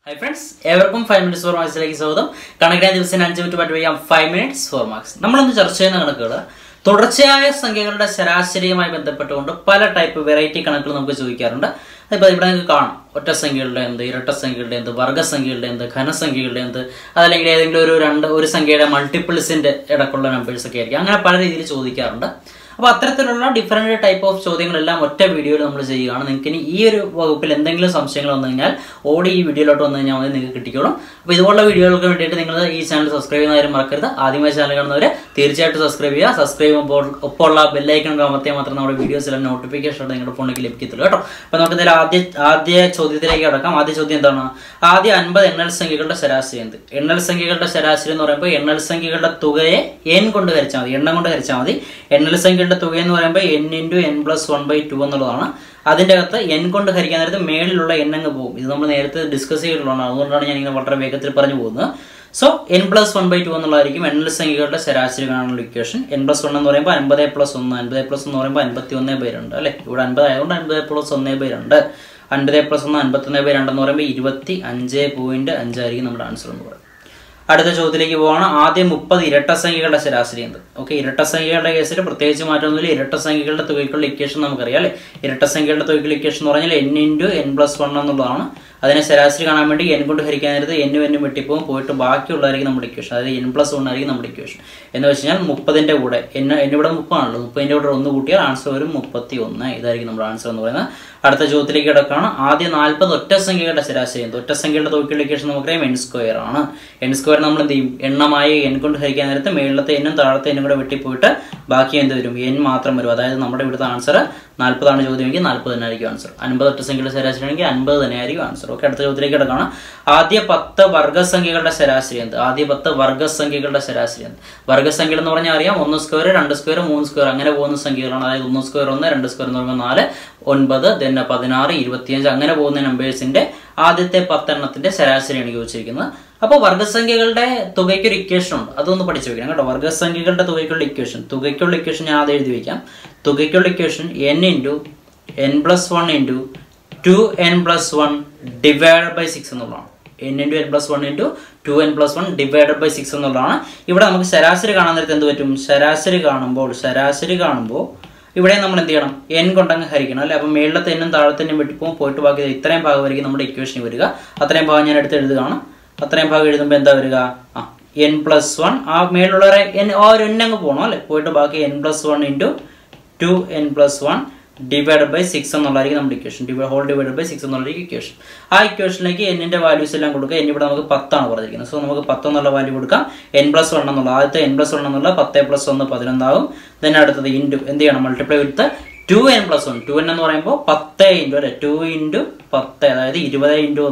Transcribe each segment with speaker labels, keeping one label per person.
Speaker 1: high friends ഏവർക്കും five minutes four മാർക്സിലേക്ക് സ്വാഗതം കണക്കിനെ ദിവസം അഞ്ച് മിനിറ്റ് പാട്ട് വയ്യാം ഫൈവ് മിനിറ്റ്സ് ഫോർ മാർക്സ് നമ്മളിന്ന് ചർച്ച ചെയ്യുന്ന കണക്കുകൾ തുടർച്ചയായ സംഖ്യകളുടെ ശരാശരിയുമായി ബന്ധപ്പെട്ടുകൊണ്ട് പല ടൈപ്പ് വെറൈറ്റി കണക്കുകൾ നമുക്ക് ചോദിക്കാറുണ്ട് അതിപ്പോൾ ഇവിടെ നിങ്ങൾക്ക് കാണാം ഒറ്റ സംഖ്യകളുടെ എന്ത് ഇരട്ട സംഖ്യകളുടെ എന്ത് വർഗ്ഗസംഖ്യകളുടെ എന്ത് ഘനസംഖ്യകളുടെ എന്ത് അതല്ലെങ്കിൽ ഏതെങ്കിലും ഒരു രണ്ട് ഒരു സംഖ്യയുടെ മൾട്ടിപ്പിൾസിന്റെ ഇടക്കുള്ള നമ്പേഴ്സ് ഒക്കെ ആയിരിക്കും അങ്ങനെ പല രീതിയിൽ ചോദിക്കാറുണ്ട് അപ്പോൾ അത്തരത്തിലുള്ള ഡിഫറെന്റ് ടൈപ്പ് ഓഫ് ചോദ്യങ്ങളെല്ലാം ഒറ്റ വീഡിയോയിൽ നമ്മൾ ചെയ്യുകയാണ് നിങ്ങൾക്ക് ഇനി ഈ ഒരു വകുപ്പിൽ എന്തെങ്കിലും സംശയങ്ങൾ വന്നു കഴിഞ്ഞാൽ ഓടി ഈ വീഡിയോയിലോട്ട് വന്നു കഴിഞ്ഞാൽ മതി നിങ്ങൾക്ക് കിട്ടിക്കോളും അപ്പോൾ ഇതുപോലുള്ള വീഡിയോകൾക്ക് വേണ്ടിയിട്ട് നിങ്ങൾ ഈ ചാനൽ സബ്സ്ക്രൈബ് ചെയ്യുന്ന കാര്യം മറക്കരുത് ആദ്യമായി ചാനൽ കാണുന്നവർ തീർച്ചയായിട്ടും സബ്സ്ക്രൈബ് ചെയ്യുക സബ്സ്ക്രൈബ് ചെയ്യുമ്പോൾ ഒപ്പമുള്ള ബെല്ലൈക്കൺ അമർത്തിയാൽ മാത്രം നമ്മുടെ വീഡിയോസിലെ നോട്ടിഫിക്കേഷൻ നിങ്ങളുടെ ഫോണിലേക്ക് ലഭിക്കത്തുള്ളൂ കേട്ടോ അപ്പോൾ നമുക്ക് എന്തായാലും ആദ്യ ആദ്യ ചോദ്യത്തിലേക്ക് കടക്കാം ആദ്യ ചോദ്യം എന്താണ് ആദ്യ അൻപത് എണ്ണൽ സംഖ്യകളുടെ ശരാശരി എന്ത് എണ്ണൽ സംഖ്യകളുടെ ശരാശരി എന്ന് പറയുമ്പോൾ എണ്ണൽ സംഖ്യകളുടെ തുകയെ എൻ കൊണ്ട് ഹരിച്ചാൽ മതി എണ്ണം കൊണ്ട് ഹരിച്ചാൽ മതി എണ്ണൽ സംഖ്യയുടെ തുക എന്ന് പറയുമ്പോൾ n into n plus one by two എന്നുള്ളതാണ് അതിൻ്റെ അകത്ത് എൻ കൊണ്ട് ഹരിക്കാൻ നേരത്ത് മേളിലുള്ള എൻ അങ്ങ് പോകും ഇത് നമ്മൾ നേരത്തെ ഡിസ്കസ് ചെയ്തിട്ടുള്ളതാണ് അതുകൊണ്ടാണ് ഞാൻ ഇങ്ങനെ വളരെ വേഗത്തിൽ പറഞ്ഞു പോകുന്നത് so n plus one by two എന്നുള്ളതായിരിക്കും എണ്ണൽ സംഖ്യകളുടെ ശരാശരി കാണാനുള്ള ഇക്വേഷൻ എൻ പ്ലസ് വൺ എന്ന് പറയുമ്പോൾ അൻപത് പ്ലസ് ഒന്ന് അൻപത് പ്ലസ് എന്ന് പറയുമ്പോൾ അൻപത്തി ഒന്ന് ബൈ രണ്ട് അല്ലേ ഇവിടെ അൻപത് ആയതുകൊണ്ട് അൻപത് പ്ലസ് ഒന്ന് ബൈ രണ്ട് അൻപത് പ്ലസ് ഒന്ന് അൻപത്തൊന്ന് ബൈ രണ്ടെന്ന് പറയുമ്പോൾ ഇരുപത്തി അഞ്ച് പോയിന്റ് അഞ്ചായിരിക്കും നമ്മുടെ ആൻസർ എന്ന് പറയുന്നത് അടുത്ത ചോദ്യത്തിലേക്ക് പോവാണ് ആദ്യം മുപ്പത് ഇരട്ട സംഖ്യകളുടെ ശരാശരി എന്ത് ഓക്കെ ഇരട്ട സംഖ്യകളുടെ കേസിൽ പ്രത്യേകിച്ച് മാറ്റമൊന്നുമില്ല ഇരട്ട സംഖ്യകളുടെ തുകയ്ക്കുള്ള ഇക്വേഷൻ നമുക്കറിയാം അല്ലേ ഇരട്ട സംഖ്യകളുടെ തുകയ്ക്കുള്ള ഇക്വേഷൻ എന്ന് പറഞ്ഞാൽ n into n plus one എന്നുള്ളതാണ് അതിനെ ശരാശരി കാണാൻ വേണ്ടി എൻ കൊണ്ട് ഹരിക്കാൻ നേരത്ത് എന്നും എന്നും വെട്ടിപ്പോകും പോയിട്ട് ബാക്കിയുള്ളതായിരിക്കും നമ്മുടെ ഇക്വേഷൻ അതായത് എൻ പ്ലസ് വൺ ആയിരിക്കും നമ്മുടെ ഇക്വേഷൻ എന്ന് വെച്ച് കഴിഞ്ഞാൽ മുപ്പതിൻ്റെ കൂടെ എൻ എന്നിവിടെ മുപ്പതാണല്ലോ മുപ്പതിൻ്റെ കൂടെ ഒന്ന് കൂട്ടിയാൽ ആൻസർ വരും മുപ്പത്തി ഒന്ന് ഇതായിരിക്കും നമ്മുടെ ആൻസർ എന്ന് പറയുന്നത് അടുത്ത ചോദ്യത്തിലേക്ക് കിടക്കുകയാണ് ആദ്യം നാൽപ്പത് ഒറ്റ സംഖ്യകളുടെ ശരാശരി എന്ത് ഒറ്റ സംഖ്യയുടെ തുകയ്ക്കുള്ള ഇക്വേഷൻ നമുക്കറിയാം എൻ സ്ക്വയർ ആണ് എൻ സ്ക്വയർ നമ്മൾ എന്ത് ചെയ്യും എണ്ണമായി എൻ കൊണ്ട് ഹരിക്കാൻ നേരത്ത് മേളിലത്തെ എന്നും താഴത്തെ എന്നും കൂടെ വെട്ടിപ്പോയിട്ട് ബാക്കി എന്ത് വരും എൻ മാത്രം വരും അതായത് നമ്മുടെ ഇവിടുത്തെ ആൻസർ നാൽപ്പതാണ് ചോദ്യമെങ്കിൽ നാൽപ്പത് തന്നെ ആയിരിക്കും ആൻസർ അൻപത് ഒറ്റ സംഖ്യയുടെ ശരാശരി ആണെങ്കിൽ അൻപത് തന്നെ ആയിരിക്കും ആൻസർ ഓക്കെ അടുത്ത ചോദ്യത്തിലേക്ക് കിടക്കണം ആദ്യ പത്ത് വർഗ്ഗസംഖ്യകളുടെ ശരാശരി എന്ത് ആദ്യ പത്ത് വർഗ്ഗസംഖ്യകളുടെ ശരാശരി എന്ത് വർഗ്ഗസംഖ്യകൾ എന്ന് പറഞ്ഞാൽ അറിയാം ഒന്ന് സ്ക്വയർ രണ്ട് സ്ക്വയർ മൂന്ന് സ്ക്വയർ അങ്ങനെ പോകുന്ന സംഖ്യകളാണ് അതായത് ഒന്ന് സ്ക്വയർ ഒന്ന് രണ്ട് സ്ക്വയർ എന്ന് പറയുമ്പോൾ നാല് ഒൻപത് then പതിനാറ് ഇരുപത്തിയഞ്ച് അങ്ങനെ പോകുന്ന നമ്പേഴ്സിന്റെ ആദ്യത്തെ പത്തെണ്ണത്തിന്റെ ശരാശരിയാണ് ചോദിച്ചിരിക്കുന്നത് അപ്പോൾ വർഗ്ഗസംഖ്യകളുടെ തുകയ്ക്ക് ഒരു ഇക്വേഷൻ ഉണ്ട് അതൊന്ന് പഠിച്ചു വെക്കണം കേട്ടോ വർഗ്ഗസംഖ്യകളുടെ തുകയ്ക്കുള്ള ഇക്വേഷൻ തുകയ്ക്കുള്ള ഇക്വേഷൻ ഞാൻ ആദ്യം എഴുതി വെക്കാം തുകയ്ക്കുള്ള equation n into n plus one into two n plus one divide by six എന്നുള്ളതാണ് n into n plus one into two n plus one divided by six എന്നുള്ളതാണ് ഇവിടെ നമുക്ക് ശരാശരി കാണാൻ നേരത്തെ എന്ത് പറ്റും ശരാശരി കാണുമ്പോൾ ശരാശരി കാണുമ്പോൾ ഇവിടെ നമ്മൾ എന്ത് ചെയ്യണം എൻ കൊണ്ടങ്ങ് ഹരിക്കണം അല്ലേ അപ്പം മേളിലത്തെ എന്നും താഴത്തെ എന്നും വെട്ടിപ്പോകും പോയിട്ട് ബാക്കി ഇത്രയും ഭാഗമായിരിക്കും നമ്മുടെ ഇക്വേഷൻ വരിക അത്രയും ഭാഗം ഞാൻ എടുത്ത് എഴുതുകയാണ് അത്രയും ഭാഗം എഴുതുമ്പോൾ എന്താ വരിക ആ എൻ പ്ലസ് വൺ ആ മേളിലുള്ള എൻ ആ ഒരു എൻ അങ്ങ് പോകണം അല്ലേ പോയിട്ട് ബാക്കി n plus one into two n plus one divide by six എന്നുള്ളതായിരിക്കും നമ്മുടെ equation divide whole divide by six എന്നുള്ളതായിരിക്കും ഇക്വേഷൻ ആ ഇക്വേഷനിലേക്ക് എന്നിന്റെ വാല്യൂസ് എല്ലാം കൊടുക്കുക എൻ ഇവിടെ നമുക്ക് പത്താണ് പറഞ്ഞിരിക്കുന്നത് സോ നമുക്ക് പത്ത് എന്നുള്ള വാല്യൂ കൊടുക്കാം എൻ പ്ലസ് വൺ എന്നുള്ള ആദ്യത്തെ എൻ പ്ലസ് വൺ എന്നുള്ള പത്ത് പ്ലസ് ഒന്ന് പതിനൊന്നാകും ദെൻ അടുത്തത് ഇൻറ്റു എന്ത് ചെയ്യണം multiply with two n plus one two n എന്ന് പറയുമ്പോൾ പത്ത് ഇൻറ്റു അല്ലെ ടു ഇൻറ്റു പത്ത് അതായത് ഇരുപത് ഇൻറ്റു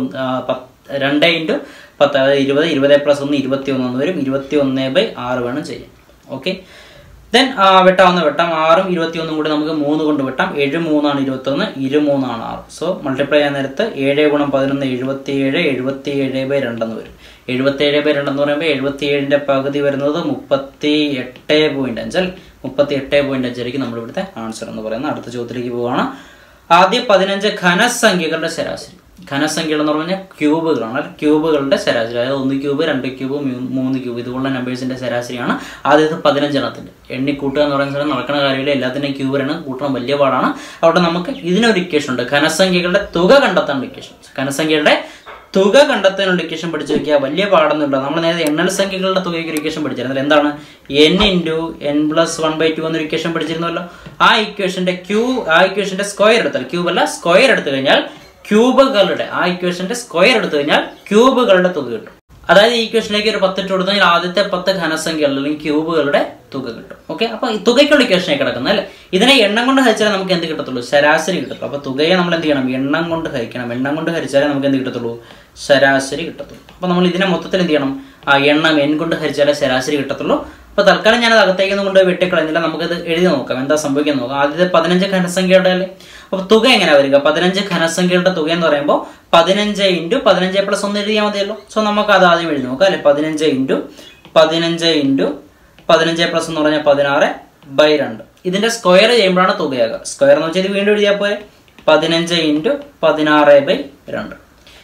Speaker 1: രണ്ട് ഇൻറ്റു പത്ത് അതായത് ഇരുപത് ഇരുപത് പ്ലസ് ഒന്ന് ഇരുപത്തി ഒന്ന് എന്ന് വരും ഇരുപത്തി ഒന്ന് ബൈ ആറ് വേണം ചെയ്യാൻ ഓക്കെ ദെൻ വെട്ടാവുന്ന വെട്ടാം ആറും ഇരുപത്തി ഒന്നും കൂടി നമുക്ക് മൂന്ന് കൊണ്ട് വെട്ടാം ഏഴ് മൂന്നാണ് ഇരുപത്തൊന്ന് ഇരു മൂന്നാണ് ആറ് സോ മൾട്ടിപ്ലൈ ചെയ്യാൻ നേരത്ത് ഏഴ് ഗുണം പതിനൊന്ന് എഴുപത്തി ഏഴ് എഴുപത്തി ഏഴ് ബൈ രണ്ടെന്ന് വരും എഴുപത്തി ഏഴ് ബൈ രണ്ടെന്ന് പറയുമ്പോൾ എഴുപത്തി ഏഴിൻ്റെ പകുതി വരുന്നത് മുപ്പത്തി എട്ട് പോയിന്റ് അഞ്ച് അല്ലേ മുപ്പത്തി എട്ട് പോയിന്റ് അഞ്ചായിരിക്കും നമ്മുടെ ഇവിടുത്തെ ആൻസർ എന്ന് പറയുന്നത് അടുത്ത ചോദ്യത്തിലേക്ക് പോവുകയാണ് ആദ്യ പതിനഞ്ച് ഘനസംഖ്യകളുടെ ശരാശരി ഘനസംഖ്യകൾ എന്ന് പറഞ്ഞാൽ ക്യൂബുകളാണ് ക്യൂബുകളുടെ ശരാശരി അതായത് ഒന്ന് ക്യൂബ് രണ്ട് ക്യൂബ് മൂന്ന് ക്യൂബ് ഇതുപോലുള്ള നമ്പേഴ്സിന്റെ ശരാശരിയാണ് ആദ്യത്തെ പതിനഞ്ചെണ്ണത്തിന്റെ എണ്ണി കൂട്ടുക എന്ന് പറയുന്ന സ്ഥലം നടക്കുന്ന കാര്യമില്ല എല്ലാത്തിൻ്റെയും ക്യൂബിനാണ് കൂട്ടണം വലിയ പാടാണ് അവിടെ നമുക്ക് ഇതിനൊരു ഇക്വേഷൻ ഉണ്ട് ഘനസംഖ്യകളുടെ തുക കണ്ടെത്താനുള്ള ഇക്വേഷൻ ഘനസംഖ്യയുടെ തുക കണ്ടെത്താനുള്ള ഇക്വേഷൻ പഠിച്ചു വെക്കുക വലിയ പാടൊന്നുമില്ല നമ്മൾ നേരത്തെ എണ്ണൽ സംഖ്യകളുടെ തുകയ്ക്ക് ഒരു ഇക്വേഷൻ പഠിച്ചിരുന്നത് എന്താണ് n into n plus one by two എന്നൊരു ഇക്വേഷൻ പഠിച്ചിരുന്നല്ലോ ആ ഇക്വേഷന്റെ ക്യൂ ആ ഇക്വേഷന്റെ സ്ക്വയർ എടുത്താൽ ക്യൂബ് അല്ല സ്ക്വയർ എടുത്തു കഴിഞ്ഞാൽ ക്യൂബുകളുടെ ആ ഇക്വേഷന്റെ സ്ക്വയർ എടുത്തു കഴിഞ്ഞാൽ ക്യൂബുകളുടെ തുക കിട്ടും അതായത് ഈ ഇക്വേഷനിലേക്ക് ഒരു പത്തിട്ട് കൊടുത്തു കഴിഞ്ഞാൽ ആദ്യത്തെ പത്ത് ഘനസംഖ്യകൾ അല്ലെങ്കിൽ ക്യൂബുകളുടെ തുക കിട്ടും ഓക്കെ അപ്പൊ ഈ തുകയ്ക്കുള്ള ഇക്വേഷനെ കിടക്കുന്നത് അല്ലേ ഇതിനെ എണ്ണം കൊണ്ട് ഹരിച്ചാലേ നമുക്ക് എന്ത് കിട്ടത്തുള്ളൂ ശരാശരി കിട്ടത്തുള്ളൂ അപ്പൊ തുകയെ നമ്മൾ എന്ത് ചെയ്യണം എണ്ണം കൊണ്ട് ഹരിക്കണം എണ്ണം കൊണ്ട് ഹരിച്ചാലേ നമുക്ക് എന്ത് കിട്ടത്തുള്ളൂ ശരാശരി കിട്ടത്തുള്ളൂ അപ്പൊ നമ്മൾ ഇതിനെ മൊത്തത്തിൽ എന്ത് ചെയ്യണം ആ എണ്ണം എൻ കൊണ്ട് ഹരിച്ചാലേ ശരാശരി കിട്ടത്തുള്ളൂ അപ്പൊ തൽക്കാലം ഞാൻ അത് അകത്തേക്ക് കൊണ്ട് വെട്ടിക്കളഞ്ഞില്ല നമുക്കത് എഴുതി നോക്കാം എന്താ സംഭവിക്കാൻ നോക്കാം ആദ്യത്തെ പതിനഞ്ച് ഘനസംഖ്യയുടെ അല്ലേ അപ്പൊ തുക എങ്ങനെ വരിക പതിനഞ്ച് ഘനസംഖ്യയുടെ തുക എന്ന് പറയുമ്പോൾ പതിനഞ്ച് ഇൻറ്റു പതിനഞ്ച് പ്ലസ് ഒന്ന് എഴുതിയാൽ മതിയല്ലോ സോ നമുക്ക് അത് ആദ്യം എഴുതി നോക്കാം അല്ലെ പതിനഞ്ച് ഇൻറ്റു പതിനഞ്ച് ഇൻറ്റു പതിനഞ്ച് പ്ലസ് എന്ന് പറഞ്ഞാൽ പതിനാറ് ബൈ രണ്ട് ഇതിന്റെ സ്ക്വയർ ചെയ്യുമ്പോഴാണ് തുകയാകുക സ്ക്വയർ എന്ന് വെച്ചാൽ ഇത് വീണ്ടും എഴുതിയാൽ പോരെ പതിനഞ്ച് ഇൻറ്റു പതിനാറ് ബൈ രണ്ട്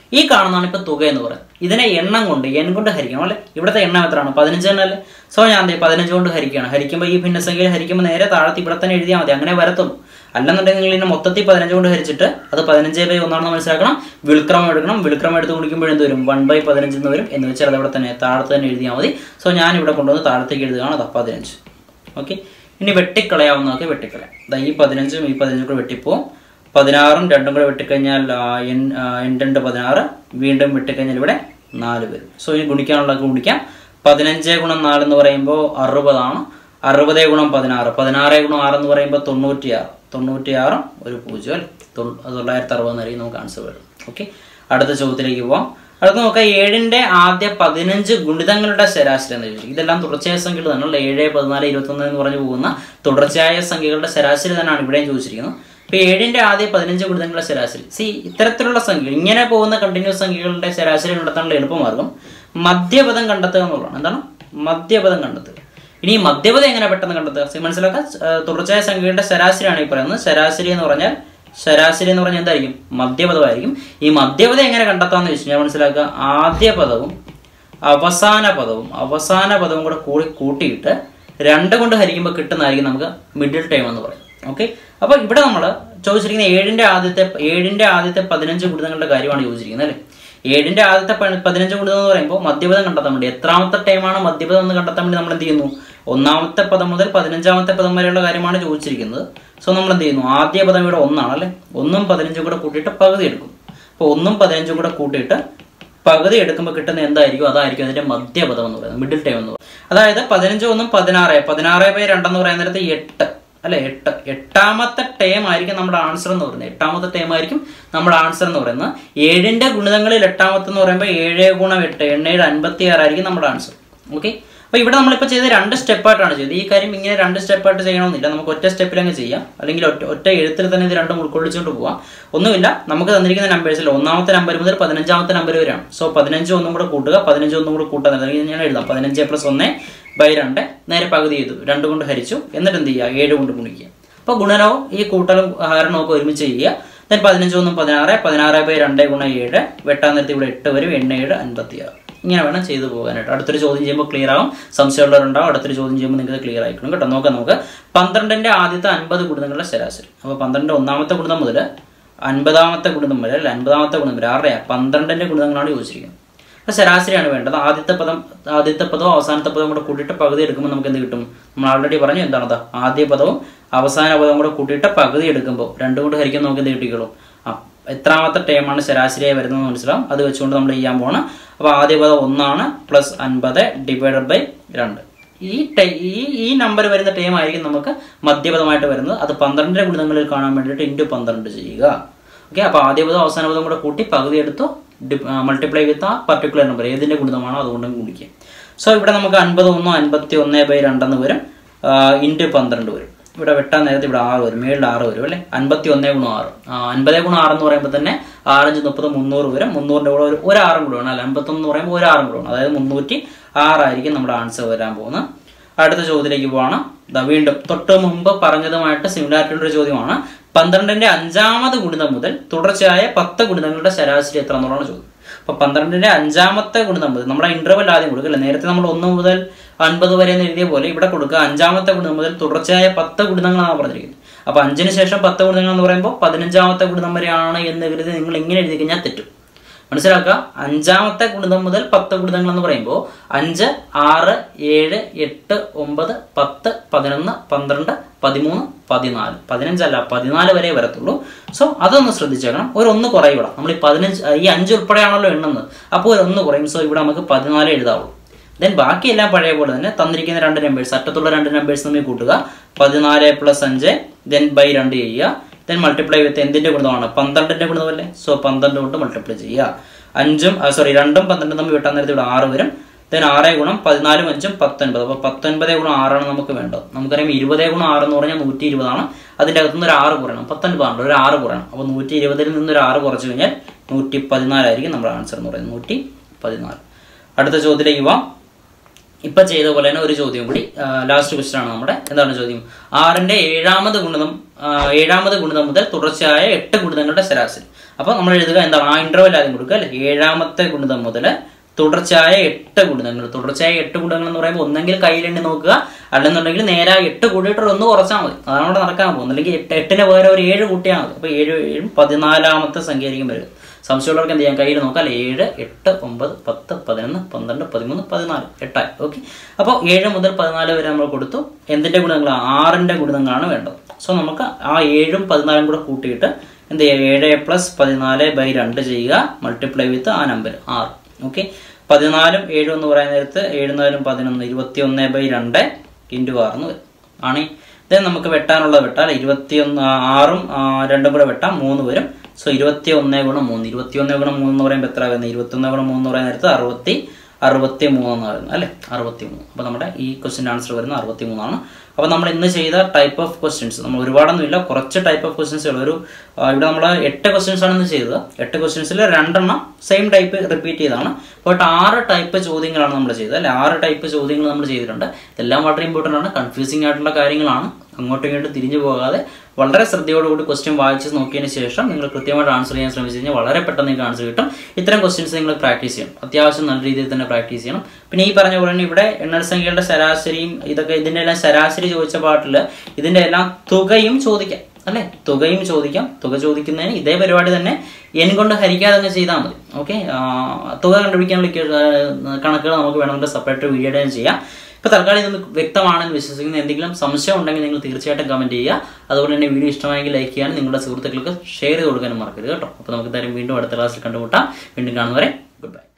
Speaker 1: ഈ കാണുന്നതാണ് ഇപ്പൊ തുക എന്ന് പറയുന്നത് ഇതിനെ എണ്ണം കൊണ്ട് എൻ കൊണ്ട് ഹരിക്കണം അല്ലെ ഇവിടുത്തെ എണ്ണം എത്രയാണ് പതിനഞ്ച് തന്നെ അല്ലേ സോ ഞാൻ ദേ പതിനഞ്ച് കൊണ്ട് ഹരിക്കുകയാണ് ഹരിക്കുമ്പോൾ ഈ ഭിന്നസംഖ്യയിൽ ഹരിക്കുമ്പോൾ നേരെ താഴത്ത് ഇവിടെ തന്നെ എഴുതിയാൽ മതി അങ്ങനെ വരത്തുള്ളൂ അല്ലെന്നുണ്ടെങ്കിൽ നിങ്ങൾ ഇതിനെ മൊത്തത്തിൽ പതിനഞ്ച് കൊണ്ട് ഹരിച്ചിട്ട് അത് പതിനഞ്ച് ബൈ ഒന്നാണെന്ന് മനസ്സിലാക്കണം വിൽക്രമം എടുക്കണം വിൽക്രമം എടുത്ത് കുടിക്കുമ്പോൾ എന്ത് വരും വൺ ബൈ പതിനഞ്ച് എന്ന് വരും എന്ന് വെച്ചാൽ അത് അവിടെ തന്നെ താഴത്ത് തന്നെ എഴുതിയാൽ മതി സോ ഞാൻ ഇവിടെ കൊണ്ടുവന്ന് താഴത്തേക്ക് എഴുതുകയാണ് അതാ പതിനഞ്ച് ഓക്കെ ഇനി വെട്ടിക്കളയാവുന്നതൊക്കെ വെട്ടിക്കളയാം ദാ ഈ പതിനഞ്ചും ഈ പതിനഞ്ചും കൂടെ വെട്ടിപ്പോവും പതിനാറും രണ്ടും കൂടെ വെട്ടിക്കഴിഞ്ഞാൽ ആ, എൻ ആ, എൻ രണ്ട് പതിനാറ് വീണ്ടും വെട്ടിക്കഴിഞ്ഞാൽ ഇവിടെ നാല് വരും സോ ഇനി ഗുണിക്കാനുള്ളതൊക്കെ ഗുണിക്കാം പതിനഞ്ച് ഗുണം നാല് എന്ന് പറയുമ്പോൾ അറുപതാണ് അറുപത് ഗുണം പതിനാറ് പതിനാറ് ഗുണം ആറ് എന്ന് പറയുമ്പോൾ തൊണ്ണൂറ്റിയാറ് തൊണ്ണൂറ്റിയാറും ഒരു പൂജ്യം അല്ലേ തൊ- തൊള്ളായിരത്തി അറുപത് എന്നായിരിക്കും നമുക്ക് ആൻസർ വരും ഓക്കെ അടുത്ത ചോദ്യത്തിലേക്ക് പോവാം അടുത്ത നോക്കാം ഏഴിന്റെ ആദ്യ പതിനഞ്ച് ഗുണിതങ്ങളുടെ ശരാശരി എന്ന് ചോദിച്ചു ഇതെല്ലാം തുടർച്ചയായ സംഖ്യകൾ തന്നെയുള്ള ഏഴ് പതിനാല് ഇരുപത്തൊന്ന് എന്ന് പറഞ്ഞു പോകുന്ന തുടർച്ചയായ സംഖ്യകളുടെ ശരാശരി തന്നെയാണ് ഇവിടെയും ചോദിച്ചിരിക്കുന്നത് ഇപ്പൊ ഏഴിന്റെ ആദ്യ പതിനഞ്ച് ഗുണിതങ്ങളുടെ ശരാശരി സി ഇത്തരത്തിലുള്ള സംഖ്യകൾ ഇങ്ങനെ പോകുന്ന കണ്ടിന്യൂസ് സംഖ്യകളുടെ ശരാശരി കണ്ടെത്താനുള്ള എളുപ്പമാർഗം മധ്യപദം കണ്ടെത്തുക എന്നുള്ളതാണ് എന്താണ് മധ്യപദം കണ്ടെത്തുക ഇനി ഈ മധ്യപദം എങ്ങനെ പെട്ടെന്ന് കണ്ടെത്തുക സി മനസ്സിലാക്കുക ആ, തുടർച്ചയായ സംഖ്യകളുടെ ശരാശരിയാണ് ഈ പറയുന്നത് ശരാശരി എന്ന് പറഞ്ഞാൽ ശരാശരി എന്ന് പറഞ്ഞാൽ എന്തായിരിക്കും മധ്യപദമായിരിക്കും ഈ മധ്യപദം എങ്ങനെ കണ്ടെത്താന്ന് വെച്ച് കഴിഞ്ഞാൽ മനസ്സിലാക്കുക ആദ്യ പദവും അവസാന പദവും അവസാന പദവും കൂടെ കൂടി കൂട്ടിയിട്ട് രണ്ട് കൊണ്ട് ഹരിക്കുമ്പോൾ കിട്ടുന്നതായിരിക്കും നമുക്ക് മിഡിൽ ടൈം എന്ന് പറയും ഓക്കെ അപ്പൊ ഇവിടെ നമ്മൾ ചോദിച്ചിരിക്കുന്ന ഏഴിന്റെ ആദ്യത്തെ ഏഴിന്റെ ആദ്യത്തെ പതിനഞ്ച് ഗുണിതങ്ങളുടെ കാര്യമാണ് ചോദിച്ചിരിക്കുന്നത് അല്ലേ ഏഴിന്റെ ആദ്യത്തെ പ- പതിനഞ്ച് ഗുണിതം എന്ന് പറയുമ്പോൾ മധ്യപദം കണ്ടെത്താൻ വേണ്ടി എത്രാമത്തെ ടൈമാണ് മധ്യപദം എന്ന് കണ്ടെത്താൻ വേണ്ടി നമ്മൾ എന്ത് ചെയ്യുന്നു ഒന്നാമത്തെ പദം മുതൽ പതിനഞ്ചാമത്തെ പദം വരെയുള്ള കാര്യമാണ് ചോദിച്ചിരിക്കുന്നത് സോ നമ്മൾ എന്ത് ചെയ്യുന്നു ആദ്യ പദം ഇവിടെ ഒന്നാണ് അല്ലേ ഒന്നും പതിനഞ്ചും കൂടെ കൂട്ടിയിട്ട് പകുതി എടുക്കും അപ്പോൾ ഒന്നും പതിനഞ്ചും കൂടെ കൂട്ടിയിട്ട് പകുതി എടുക്കുമ്പോൾ കിട്ടുന്ന എന്തായിരിക്കും അതായിരിക്കും അതിന്റെ മധ്യപദം എന്ന് പറയുന്നത് മിഡിൽ ടൈം എന്ന് പറയുന്നത് അതായത് പതിനഞ്ച് ഒന്നും പതിനാറ് പതിനാറ് ബൈ രണ്ടെന്ന് പറയുന്ന നേരത്ത് എട്ട് അല്ലെ എട്ട് എട്ടാമത്തെ ടേം ആയിരിക്കും നമ്മുടെ ആൻസർ എന്ന് പറയുന്നത് എട്ടാമത്തെ ടേം ആയിരിക്കും നമ്മുടെ ആൻസർ എന്ന് പറയുന്നത് ഏഴിന്റെ ഗുണിതങ്ങളിൽ എട്ടാമത്തെ എന്ന് പറയുമ്പോൾ ഏഴ് ഗുണം എട്ട് എണ്ണയുടെ അൻപത്തി ആറായിരിക്കും നമ്മുടെ ആൻസർ ഓക്കെ അപ്പൊ ഇവിടെ നമ്മളിപ്പോൾ ചെയ്ത രണ്ട് സ്റ്റെപ്പായിട്ടാണ് ചെയ്തത് ഈ കാര്യം ഇങ്ങനെ രണ്ട് സ്റ്റെപ്പായിട്ട് ചെയ്യണമെന്നില്ല നമുക്ക് ഒറ്റ സ്റ്റെപ്പിൽ അങ്ങ് ചെയ്യാം അല്ലെങ്കിൽ ഒറ്റ ഒറ്റ എഴുത്തിൽ തന്നെ ഇത് രണ്ടും ഉൾക്കൊള്ളിച്ചുകൊണ്ട് പോവാം ഒന്നുമില്ല നമുക്ക് തന്നിരിക്കുന്ന നമ്പേഴ്സിൽ ഒന്നാമത്തെ നമ്പർ മുതൽ പതിനഞ്ചാമത്തെ നമ്പർ വരെയാണ് സോ പതിനഞ്ച് ഒന്നും കൂടെ കൂട്ടുക പതിനഞ്ച് ഒന്നും കൂടെ കൂട്ടാൻ അല്ലെങ്കിൽ ഞാൻ എഴുതാം പതിനഞ്ച് പ്ലസ് ഒന്ന് ബൈ രണ്ട് നേരെ പകുതി ചെയ്തു രണ്ട് കൊണ്ട് ഹരിച്ചു എന്നിട്ട് എന്ത് ചെയ്യുക ഏഴ് കൊണ്ട് ഗുണിക്കുക അപ്പോൾ ഗുണനവും ഈ കൂട്ടലും ഹരണവും ഒക്കെ ഒരുമിച്ച് ചെയ്യുക ദെൻ പതിനഞ്ച് ഒന്നും പതിനാറ് പതിനാറ് ബൈ രണ്ട് ഗുണം ഏഴ് വെട്ടാൻ നേരത്തെ ഇവിടെ എട്ട് വരും എണ്ണ ഏഴ് അൻപത്തി ആറ് ഇങ്ങനെ വേണം ചെയ്തു പോകാനായിട്ട് അടുത്തൊരു ചോദ്യം ചെയ്യുമ്പോൾ ക്ലിയർ ആവും സംശയമുള്ളവരുണ്ടാവും അടുത്തൊരു ചോദ്യം ചെയ്യുമ്പോൾ നിങ്ങൾക്ക് ക്ലിയർ ആയിക്കണം കേട്ടോ നോക്കാം നമുക്ക് പന്ത്രണ്ടിന്റെ ആദ്യത്തെ അൻപത് ഗുണിതങ്ങളുടെ ശരാശരി അപ്പോൾ പന്ത്രണ്ട് ഒന്നാമത്തെ ഗുണിതം മുതൽ അൻപതാമത്തെ ഗുണിതം വരെ അല്ല അൻപതാമത്തെ ഗുണിതം വരെ ആരുടെയാ പന്ത്രണ്ടിന്റെ ഗുണിതങ്ങളാണ് ചോദിച്ചിരിക്കുന്നത് അപ്പോൾ ശരാശരിയാണ് വേണ്ടത് ആദ്യത്തെ പദം ആദ്യത്തെ പദവും അവസാനത്തെ പദവും കൂടെ കൂട്ടിയിട്ട് പകുതി എടുക്കുമ്പോൾ നമുക്ക് എന്ത് കിട്ടും നമ്മൾ ആൾറെഡി പറഞ്ഞു എന്താണത് ആദ്യ പദവും അവസാന പദവും കൂടെ കൂട്ടിയിട്ട് പകുതി എടുക്കുമ്പോൾ രണ്ടും കൂടെ ഹരിക്കുമ്പോൾ നമുക്ക് എന്ത് കിട്ടിക്കോളും ആ എത്രാമത്തെ ടൈമാണ് ശരാശരിയായി വരുന്നത് മനസ്സിലാവും അത് വെച്ചുകൊണ്ട് നമ്മൾ ചെയ്യാൻ പോകണം അപ്പോൾ ആദ്യ പദം ഒന്നാണ് പ്ലസ് അൻപത് ഡിവൈഡഡ് ബൈ രണ്ട് ഈ ടൈ ഈ ഈ നമ്പർ വരുന്ന ടൈം ആയിരിക്കും നമുക്ക് മധ്യപദമായിട്ട് വരുന്നത് അത് പന്ത്രണ്ടിന്റെ ഗുണിതങ്ങളിൽ കാണാൻ വേണ്ടിയിട്ട് ഇൻറ്റു പന്ത്രണ്ട് ചെയ്യുക ഓക്കെ അപ്പോൾ ആദ്യ പദം അവസാന പദം കൂടെ കൂട്ടി പകുതി എടുത്തു മൾട്ടിപ്ലൈ വിത്ത് ആ പർട്ടിക്കുലർ നമ്പർ ഏതിന്റെ ഗുണിതമാണോ അതുകൊണ്ട് ഗുണിക്കുക സോ ഇവിടെ നമുക്ക് അൻപത് ഒന്നോ അൻപത്തി ഒന്ന് ബൈ രണ്ടെന്ന് വരും ഇൻറ്റു പന്ത്രണ്ട് വരും ഇവിടെ വെട്ടാൻ നേരത്തെ ഇവിടെ ആറ് വരും മേളിൽ ആറ് വരും അല്ലേ അൻപത്തി ഒന്നേ ഗുണം ആറ് അൻപതേ ഗുണം ആറ് എന്ന് പറയുമ്പോൾ തന്നെ ആറഞ്ച് മുപ്പത് മുന്നൂറ് വരും മുന്നൂറിന്റെ കൂടെ ഒരു ഒരു ആറും കൂടെ വേണം അല്ല അൻപത്തൊന്ന് എന്ന് പറയുമ്പോൾ ഒരു ആറും കൂടെ വേണം അതായത് മുന്നൂറ്റി ആറായിരിക്കും നമ്മുടെ ആൻസർ വരാൻ പോകുന്നത് അടുത്ത ചോദ്യത്തിലേക്ക് പോവാണ് ദാ വീണ്ടും തൊട്ട് മുമ്പ് പറഞ്ഞതുമായിട്ട് സിമിലാരിറ്റിയുള്ള ഒരു ചോദ്യമാണ് പന്ത്രണ്ടിന്റെ അഞ്ചാമത് ഗുണിതം മുതൽ തുടർച്ചയായ പത്ത് ഗുണിതങ്ങളുടെ ശരാശരി എത്ര എന്നുള്ളതാണ് ചോദ്യം അപ്പൊ പന്ത്രണ്ടിന്റെ അഞ്ചാമത്തെ ഗുണിതം മുതൽ നമ്മുടെ ഇന്റർവെൽ ആദ്യം കൊടുക്കില്ല നേരത്തെ നമ്മൾ ഒന്ന് മുതൽ അൻപത് വരെ എന്ന് എഴുതിയ പോലെ ഇവിടെ കൊടുക്കുക അഞ്ചാമത്തെ ഗുണിതം മുതൽ തുടർച്ചയായ പത്ത് ഗുണിതങ്ങളാണ് പറഞ്ഞിരിക്കുന്നത് അപ്പൊ അഞ്ചിന് ശേഷം പത്ത് ഗുണിതങ്ങൾ എന്ന് പറയുമ്പോൾ പതിനഞ്ചാമത്തെ ഗുണിതം വരെയാണ് എന്ന് കരുതി നിങ്ങൾ ഇങ്ങനെ എഴുതി കഴിഞ്ഞാൽ തെറ്റും മനസ്സിലാക്കുക അഞ്ചാമത്തെ ഗുണിതം മുതൽ പത്ത് ഗുണിതങ്ങൾ എന്ന് പറയുമ്പോൾ അഞ്ച് ആറ് ഏഴ് എട്ട് ഒമ്പത് പത്ത് പതിനൊന്ന് പന്ത്രണ്ട് പതിമൂന്ന് പതിനാല് പതിനഞ്ചല്ല പതിനാല് വരെ വരത്തുള്ളൂ സോ അതൊന്ന് ശ്രദ്ധിച്ചേക്കണം ഒരു ഒന്ന് കുറയും നമ്മൾ ഈ പതിനഞ്ച് ഈ അഞ്ച് ഉൾപ്പെടെയാണല്ലോ എണ്ണുന്നത് അപ്പോൾ ഒരു ഒന്ന് കുറയും സോ ഇവിടെ നമുക്ക് പതിനാല് എഴുതാവുള്ളൂ ദെൻ ബാക്കിയെല്ലാം പഴയ പോലെ തന്നെ തന്നിരിക്കുന്ന രണ്ട് നമ്പേഴ്സ് അറ്റത്തുള്ള രണ്ട് നമ്പേഴ്സ് തമ്മിൽ കൂട്ടുക പതിനാല് പ്ലസ് അഞ്ച് ദെൻ ബൈ രണ്ട് ചെയ്യുക ദെൻ മൾട്ടിപ്ലൈ വിത്ത് എന്തിന്റെ ഗുണിതമാണ് പന്ത്രണ്ടിന്റെ ഗുണിതമല്ലേ സോ പന്ത്രണ്ട് കൊണ്ട് മൾട്ടിപ്ലൈ ചെയ്യുക അഞ്ചും സോറി രണ്ടും പന്ത്രണ്ടും തമ്മിൽ വെട്ടാൻ നേരത്തെ ഇവിടെ ആറ് വരും ദെൻ ആറ് ഗുണം പതിനാലും അഞ്ചും പത്തൊൻപത് അപ്പോൾ പത്തൊൻപത് ഗുണം ആറാണ് നമുക്ക് വേണ്ടത് നമുക്കറിയാം ഇരുപത് ഗുണം ആറ് എന്ന് പറഞ്ഞാൽ നൂറ്റി ഇരുപതാണ് അതിൻ്റെ അകത്തുനിന്ന് ഒരു ആറ് കുറയണം പത്തൊൻപതാണ് ഒരു ആറ് കുറയണം അപ്പോൾ നൂറ്റി ഇരുപതിൽ നിന്ന് ഒരു ആറ് കുറച്ച് കഴിഞ്ഞാൽ നൂറ്റി പതിനാലായിരിക്കും നമ്മുടെ ആൻസർ എന്ന് പറയുന്നത് നൂറ്റി പതിനാല് അടുത്ത ചോദ്യത്തിലേക്ക് പോവാം ഇപ്പൊ ചെയ്ത പോലെ തന്നെ ഒരു ചോദ്യം കൂടി ലാസ്റ്റ് ക്വസ്റ്റൻ ആണ് നമ്മുടെ എന്താണ് ചോദ്യം ആറിന്റെ ഏഴാമത് ഗുണിതം ആ, ഏഴാമത് ഗുണിതം മുതൽ തുടർച്ചയായ എട്ട് ഗുണിതങ്ങളുടെ ശരാശരി അപ്പോൾ നമ്മൾ എഴുതുക എന്താണ് ആ ഇന്റർവെൽ ആദ്യം കൊടുക്കുക അല്ലെ ഏഴാമത്തെ ഗുണിതം മുതൽ തുടർച്ചയായ എട്ട് ഗുണിതങ്ങൾ തുടർച്ചയായ എട്ട് ഗുണിതങ്ങൾ എന്ന് പറയുമ്പോൾ ഒന്നെങ്കിൽ കയ്യിലെണ്ണി നോക്കുക അല്ലെന്നുണ്ടെങ്കിൽ നേരെ ആ എട്ട് കൂട്ടിയിട്ട് ഒരു ഒന്ന് കുറച്ചാൽ മതി അതാണ് അവിടെ നടക്കാൻ പോകുന്നത് അല്ലെങ്കിൽ എട്ട് എട്ടിന് പകരം ഒരു ഏഴ് കൂട്ടിയാൽ മതി അപ്പോൾ ഏഴ് ഏഴും പതിനാലാമത്തെ സംഖ്യയായിരിക്കും വരിക സംശയമുള്ളവർക്ക് എന്ത് ചെയ്യാം കയ്യിൽ നോക്കാം അല്ലെ ഏഴ് എട്ട് ഒമ്പത് പത്ത് പതിനൊന്ന് പന്ത്രണ്ട് പതിമൂന്ന് പതിനാല് എട്ടായി ഓക്കെ അപ്പോൾ ഏഴ് മുതൽ പതിനാല് വരെ നമ്മൾ കൊടുത്തു എന്തിന്റെ ഗുണിതങ്ങളാണ് ആറിന്റെ ഗുണിതങ്ങളാണ് വേണ്ടത് സോ നമുക്ക് ആ ഏഴും പതിനാലും കൂടെ കൂട്ടിയിട്ട് എന്ത് ചെയ്യുക ഏഴ് പ്ലസ് പതിനാല് ബൈ രണ്ട് ചെയ്യുക മൾട്ടിപ്ലൈ വിത്ത് ആ നമ്പർ ആറ് ഓക്കെ പതിനാലും ഏഴും എന്ന് പറയുന്ന നേരത്ത് എഴുന്നാലും പതിനൊന്ന് ഇരുപത്തി ഒന്ന് ബൈ രണ്ട് ഇൻറ്റു ആറെന്ന് വരും ആണ് ഇത് നമുക്ക് വെട്ടാനുള്ളത് വെട്ടാം ഇരുപത്തി ഒന്ന് ആറും ആ, രണ്ടും കൂടെ വെട്ടാം മൂന്ന് വരും സോ ഇരുപത്തി ഒന്ന് ഗുണം മൂന്ന് ഇരുപത്തി ഒന്ന് ഗുണം മൂന്ന് എന്ന് പറയുമ്പോൾ എത്ര വരുന്നത് ഇരുപത്തി ഒന്ന് ഗുണം മൂന്ന് എന്ന് പറയുന്ന നേരത്ത് അറുപത്തി അറുപത്തി മൂന്ന് വരുന്നത് അല്ലേ അറുപത്തി മൂന്ന് അപ്പോൾ നമ്മുടെ ഈ ക്വസ്റ്റിൻ്റെ ആൻസർ വരുന്നത് അറുപത്തി മൂന്നാണ് അപ്പോൾ നമ്മൾ ഇന്ന് ചെയ്ത ടൈപ്പ് ഓഫ് ക്വസ്റ്റ്യൻസ് നമ്മൾ ഒരുപാടൊന്നുമില്ല കുറച്ച് ടൈപ്പ് ഓഫ് ക്വസ്റ്റ്യൻസ് ഉള്ളൂ ഒരു ആ, ഇവിടെ നമ്മൾ എട്ട് ക്വസ്റ്റ്യൻസ് ആണ് ഇന്ന് ചെയ്തത് എട്ട് ക്വസ്റ്റ്യൻസിൽ രണ്ടെണ്ണം സെയിം ടൈപ്പ് റിപ്പീറ്റ് ചെയ്തതാണ് ബട്ട് ആറ് ടൈപ്പ് ചോദ്യങ്ങളാണ് നമ്മൾ ചെയ്തത് അല്ലെ ആറ് ടൈപ്പ് ചോദ്യങ്ങൾ നമ്മൾ ചെയ്തിട്ടുണ്ട് ഇതെല്ലാം വളരെ ഇമ്പോർട്ടൻ്റ് ആണ് കൺഫ്യൂസിംഗ് ആയിട്ടുള്ള കാര്യങ്ങളാണ് അങ്ങോട്ടും ഇങ്ങോട്ടും തിരിഞ്ഞു പോകാതെ വളരെ ശ്രദ്ധയോടുകൂടി ക്വസ്റ്റ്യൻ വായിച്ച് നോക്കിയതിന് ശേഷം നിങ്ങൾ കൃത്യമായിട്ട് ആൻസർ ചെയ്യാൻ ശ്രമിച്ചു കഴിഞ്ഞാൽ വളരെ പെട്ടെന്ന് നിങ്ങൾക്ക് ആൻസർ കിട്ടും ഇത്തരം ക്വസ്റ്റ്യൻസ് നിങ്ങൾ പ്രാക്ടീസ് ചെയ്യണം അത്യാവശ്യം നല്ല രീതിയിൽ തന്നെ പ്രാക്ടീസ് ചെയ്യണം പിന്നെ ഈ പറഞ്ഞ പോലെ തന്നെ ഇവിടെ എണ്ണൽ സംഖ്യകളുടെ ശരാശരിയും ഇതൊക്കെ ഇതിന്റെ എല്ലാം ശരാശരി ചോദിച്ച പാട്ടിൽ ഇതിന്റെ എല്ലാം തുകയും ചോദിക്കാം അല്ലെ തുകയും ചോദിക്കാം തുക ചോദിക്കുന്നതിന് ഇതേ പരിപാടി തന്നെ എൻ കൊണ്ട് ഹരിക്കാതെ അങ്ങ് ചെയ്താൽ മതി ഓക്കെ തുക കണ്ടുപിടിക്കാനുള്ള ഇക്വ- ആ, കണക്കുകൾ നമുക്ക് വേണമെങ്കിൽ സെപ്പറേറ്റ് വീഡിയോ തന്നെ ചെയ്യാം ഇപ്പൊ തൽക്കാലം ഇത് വ്യക്തമാണെന്ന് വിശ്വസിക്കുന്ന എന്തെങ്കിലും സംശയം ഉണ്ടെങ്കിൽ നിങ്ങൾ തീർച്ചയായിട്ടും കമന്റ് ചെയ്യുക അതുപോലെ തന്നെ വീഡിയോ ഇഷ്ടമായെങ്കിൽ ലൈക്ക് ചെയ്യാനും നിങ്ങളുടെ സുഹൃത്തുക്കൾക്ക് ഷെയർ ചെയ്ത് കൊടുക്കാനും മറക്കരുത് കേട്ടോ അപ്പോൾ നമുക്ക് എന്തായാലും വീണ്ടും അടുത്ത ക്ലാസ്സിൽ കണ്ടുമുട്ടാം വീണ്ടും കാണുന്നവരെ ഗുഡ് ബൈ